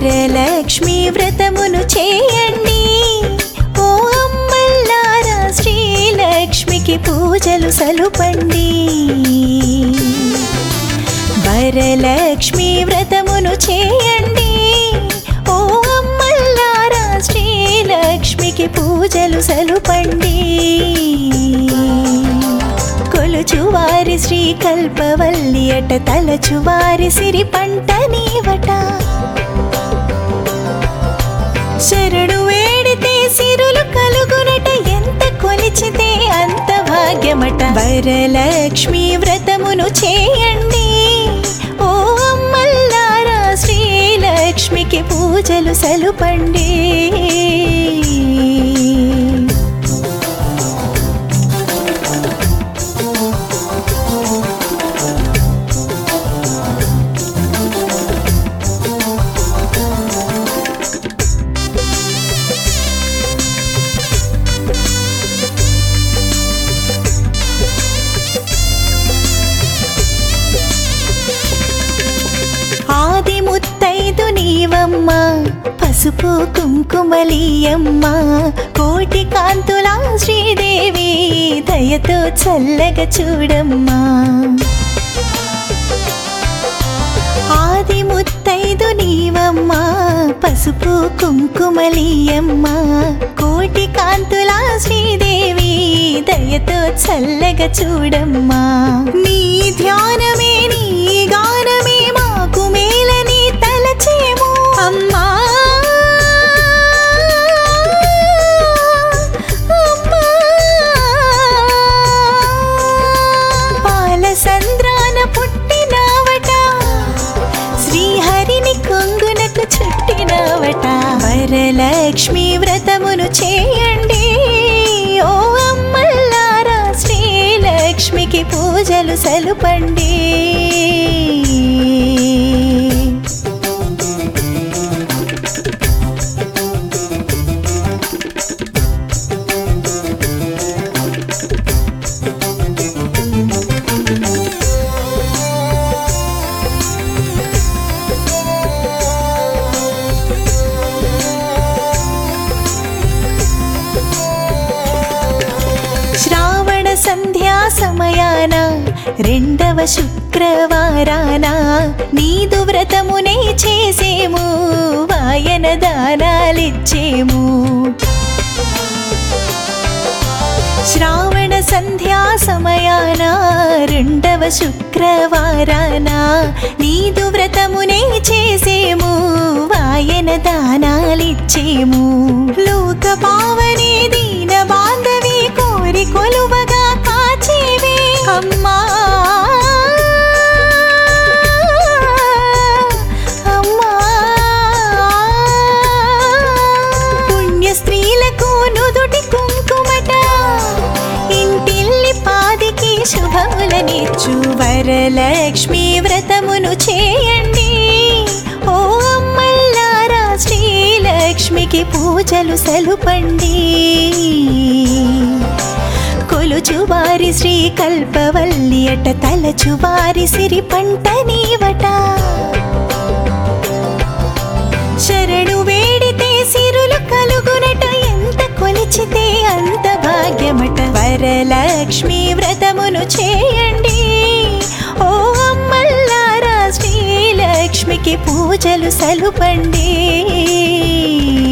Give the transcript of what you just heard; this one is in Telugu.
వరలక్ష్మి వ్రతమును చేయండి ఓ అమ్మల్లారా శ్రీలక్ష్మికి పూజలు సలుపండి వరలక్ష్మి వ్రతమును చేయండి ఓ అమ్మల్లారా శ్రీలక్ష్మికి పూజలు సలుపండి కొలుచువారి శ్రీ కల్పవల్లి అట తలచువారి సిరి పంట నీవట శరణు వేడితే సిరులు కలుగునట ఎంత కొలిచితే అంత భాగ్యమట వరలక్ష్మి వ్రతమును చేయండి ఓ అమ్మల్లారా శ్రీలక్ష్మికి పూజలు సలుపండి ఆది ముత్తైదు నీవమ్మ పసుపు కుంకుమలీయమ్మ కోటి కాంతుల శ్రీదేవి దయతో చల్లగా చూడమ్మా ఆది ముత్తైదు నీవమ్మ పసుపు కుంకుమలీయమ్మ కోటి కాంతుల శ్రీదేవి దయతో చల్లగా చూడమ్మా నీ ధ్యానమే నీ గానమే మాకు మేలని తలచేము అమ్మా అమ్మా పాల సంద్రాన పుట్టినావట శ్రీహరిని కొంగునకు చుట్టినావట వరలక్ష్మి వ్రతమును చేయండి ఓ అమ్మల్లారా శ్రీలక్ష్మికి పూజలు సలుపండి శ్రావణ సంధ్యా సమయాన రెండవ శుక్రవారాన నీదు వ్రతమునే చేసేము వాయన దానాలిచ్చేము శ్రావణ సంధ్యా సమయాన రెండవ శుక్రవారాన నీదు వ్రతమునే చేసేము వాయన దానాలిచ్చేము లోక పావని దీన బాంధవి కోరి కొలువగా కాచేవే అమ్మా అమ్మా పుణ్య స్త్రీలకు నుదుటి కుంకుమట ఇంటిల్లి పాదికి శుభములనిచ్చు వరలక్ష్మి వ్రతమును చేయండి ఓ అమ్మల్లారా శ్రీలక్ష్మికి పూజలు సలుపండి కొలుచువారి శ్రీ కల్పవల్లి అట తలచువారి సిరి పంట నీవట శరణు వేడితే సిరులు కలుగునట ఎంత కొలిచితే అంత భాగ్యమట వరలక్ష్మి వ్రతమును చేయండి ఓ అమ్మల్లారా శ్రీలక్ష్మికి పూజలు సలుపండి